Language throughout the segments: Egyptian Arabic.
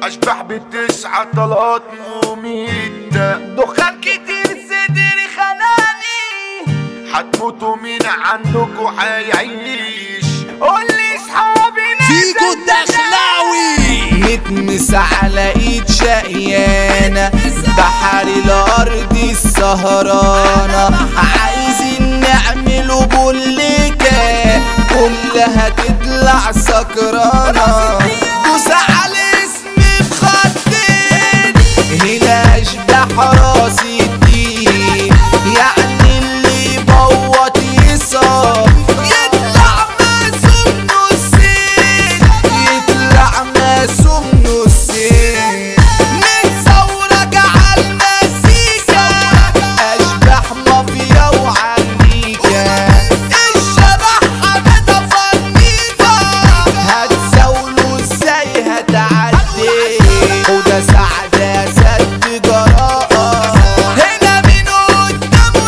اشبح بتسعة طلقات مميتة دخان كتير صدري خناني هتموتوا مين عندكوا هيعيش قولي صحابي فيكو الدخلاوي متمس على ايد شقيانة بحر الارض السهرانة عايزين نعمله بوليكا كلها تطلع سكرانة دوس على اسمي بخطين هنا اشبح راسي الدين يعني اللي بوط يصاب يطلع مسوم نصين يطلع مسوم نصين متصورك عالمزيكا اشبح مافيا وعميكا الشبح حمادة فنيفا هتزاوله ازاي هتعدي وده سعدة سد جراءة هنا من قدامه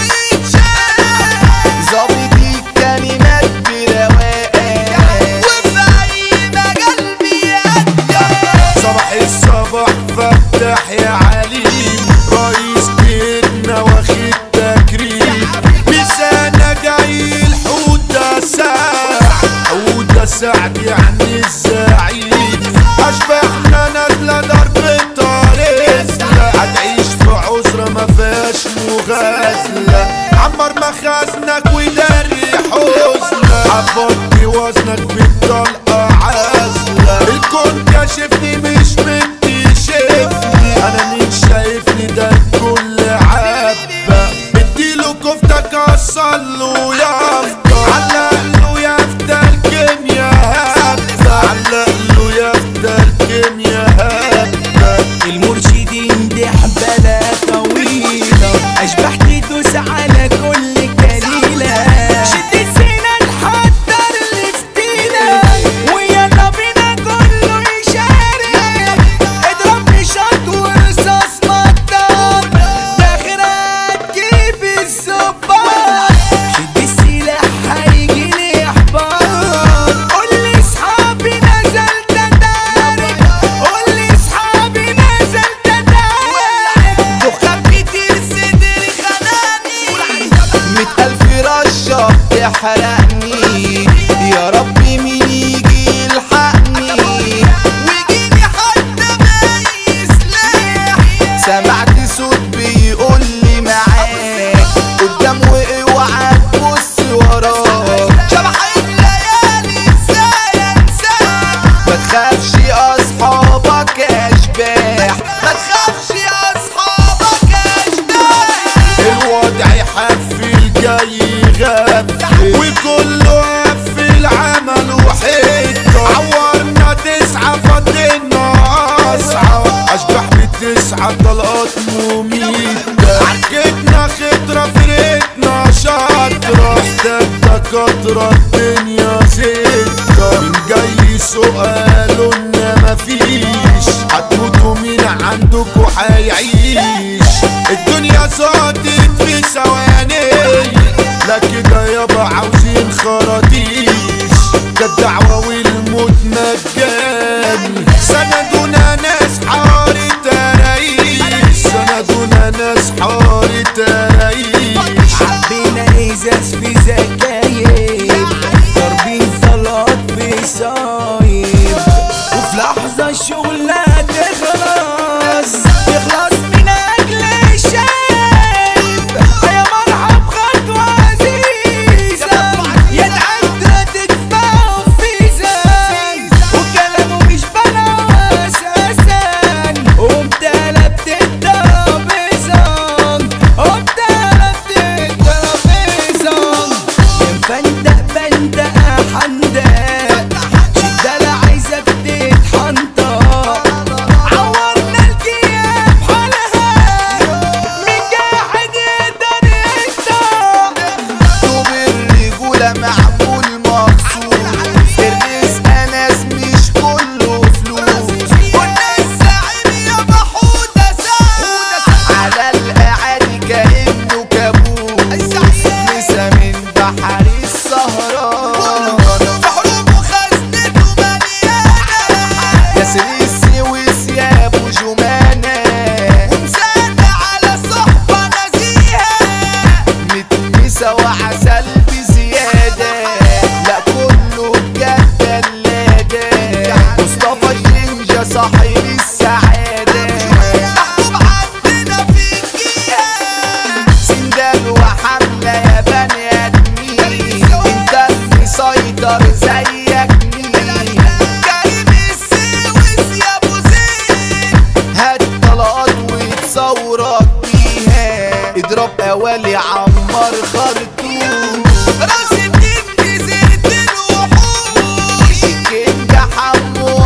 يتشاف ظابط الكلمات برواقة وفي أي مجال بيقدم صباح الصباح فتح يا عليم رئيس بيتنا واخد تكريم بسنة جاي الحوتة ساعة حوتة سعد يعني الزعيم أشبحنا نازلة ضرب الطريق هتعيش في عذرة ما فيهاش مغازلة عمر مخازنك وداري حزنك هفضي وزنك بالطلقة عازلة الكون كاشفني مش مكتشفني انا مين شايفني ده الكل عبة اديله كفتة كسرله يافطة علق له يافطة الكيميا هبة علق له يافطة الكيميا هبة المرشدين دي حبالة طويلة أشبح تدوس على كل كليلة شد السينة نحضر الفتيلة ويلا بينا كله يشارك اضرب نشاط ورصاص مطر داخرة تجيب الزبار شد السلاح هيجيلي احبار قول لي اصحابي نزلت ادارك قول لي اصحابي نزلت ادارك دخان كتير صدري خناني ميت الف رشة تحرقني يا ربي مين يجي يلحقني ويجيني حد مايس سلاح سمعت صوت بيقول لي معاك قدام واوعى تبص وراك شبح الليالي ازاي انساك ما تخافش اصحابك اشباح ما تخافش اصحابك اشباح الوضع يحفل جاي غفل وكله قفل عمل وحيد عورنا تسعة فضلنا أسعى أشبح بتسعة طلقات مميتة عركتنا خطرة فرقتنا شاطرة محتاج دكاترة الدنيا ستة من جاي سؤاله إن مفيش هتموتوا مين عندكوا هيعيش الدنيا صادت في ثواني لا كده يابا عاوزين خراطيش ده الدعوة والموت مجاني سندونا ناس حارة ترايش سندونا ناس حارة ترايش حبينا ازاز في زكايب ضاربين صلات في صايب وفي لحظة الشغلة تخلص تخلص من أجل الشايب يا صاحب السعادة محبوب عندنا في الجيال سندال وحملة يا بني ادمين انت المسيطر زيك مين كريم السويس يا ابو زين هات طلقات وتصورك بيها اضرب اوالي عمر خرطوم راس الدين جزيرة الوحوش الكينج حمو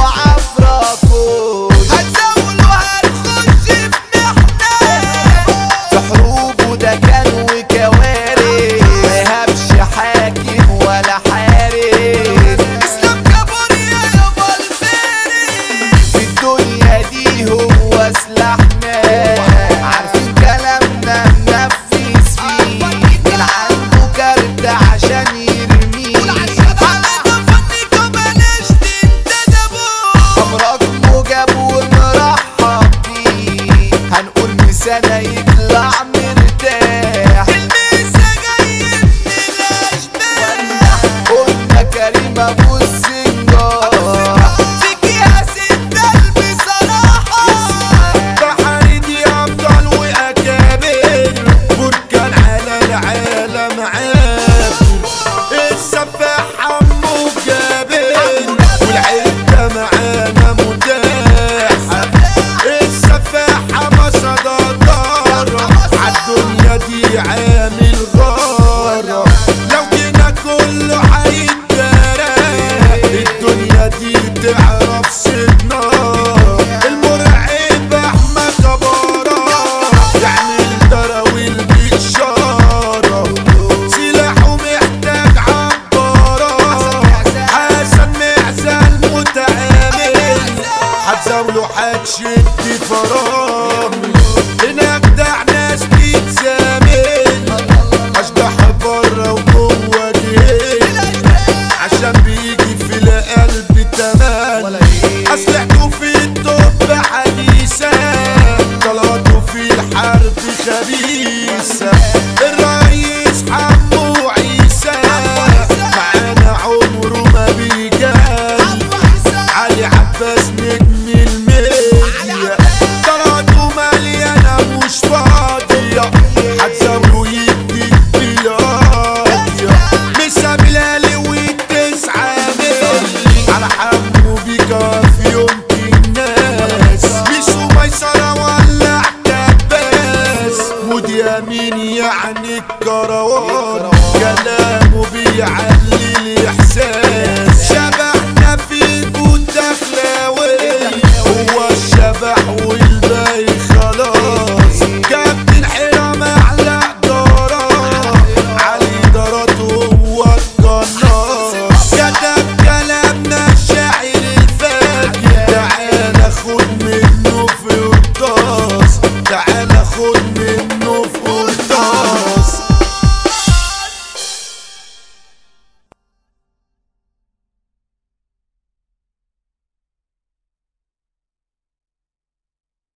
عفراكوش هتزول وهتخش في محنة في حروب وده كان وكوارث ما يهبش حاكم ولا حارس اسلام كابوريا يابا الفارس في الدنيا دي هو سلاحنا عارفين كلامنا ننفذ فيه مين عنده كارت عشان يرميه على فنكم بلاش تنتدبوا امرك موجب ونرحب بيه هنقول مسانة يطلع مرتاح الميسا جاي من الاشباح قلنا كريم ابو السنجار فيك يا ست قلبي صراحة بحري دي افضل واكابر بركان على العالم عابر السفاح حمو جابر والعده معانا متاحه السفاحه ما صدقاره عالدنيا دي عامل غاره لو جينا كله هيتدارى الدنيا دي تعرف سيدنا المرعب احمد كبارة يعمل دراويل بإشارة سلاحه محتاج عبارة حسن معزل متعامل هتزاوله هتشد فرامل هناك دع ناس بتزامل اشباح بره وجوه جهل عشان بيجي في القلب تمام اسلحته في التوب حي